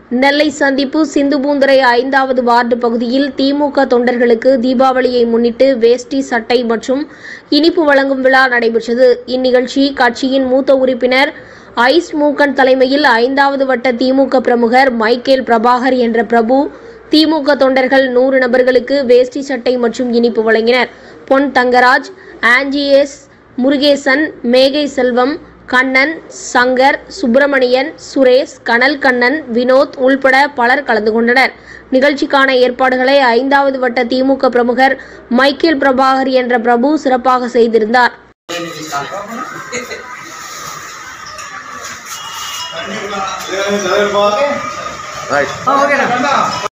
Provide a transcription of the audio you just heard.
நெல்லை சந்திப்பு சிந்துபூந்துறை ஐந்தாவது வார்டு பகுதியில் திமுக தொண்டர்களுக்கு தீபாவளியை முன்னிட்டு வேஷ்டி சட்டை மற்றும் இனிப்பு வழங்கும் விழா நடைபெற்றது இந்நிகழ்ச்சி கட்சியின் மூத்த உறுப்பினர் ஐஸ் மூக்கன் தலைமையில் ஐந்தாவது வட்ட திமுக பிரமுகர் மைக்கேல் பிரபாகர் என்ற பிரபு திமுக தொண்டர்கள் நூறு நபர்களுக்கு வேஷ்டி சட்டை மற்றும் இனிப்பு வழங்கினர் பொன் தங்கராஜ் ஆஞ்சிஎஸ் முருகேசன் மேகை செல்வம் கண்ணன் சங்கர் சுப்பிரமணியன் சுரேஷ் கனல் கண்ணன் வினோத் உள்பட பலர் கலந்து கொண்டனர் நிகழ்ச்சிக்கான ஏற்பாடுகளை ஐந்தாவது வட்ட திமுக பிரமுகர் மைக்கேல் பிரபாகர் என்ற பிரபு சிறப்பாக செய்திருந்தார் ரைட்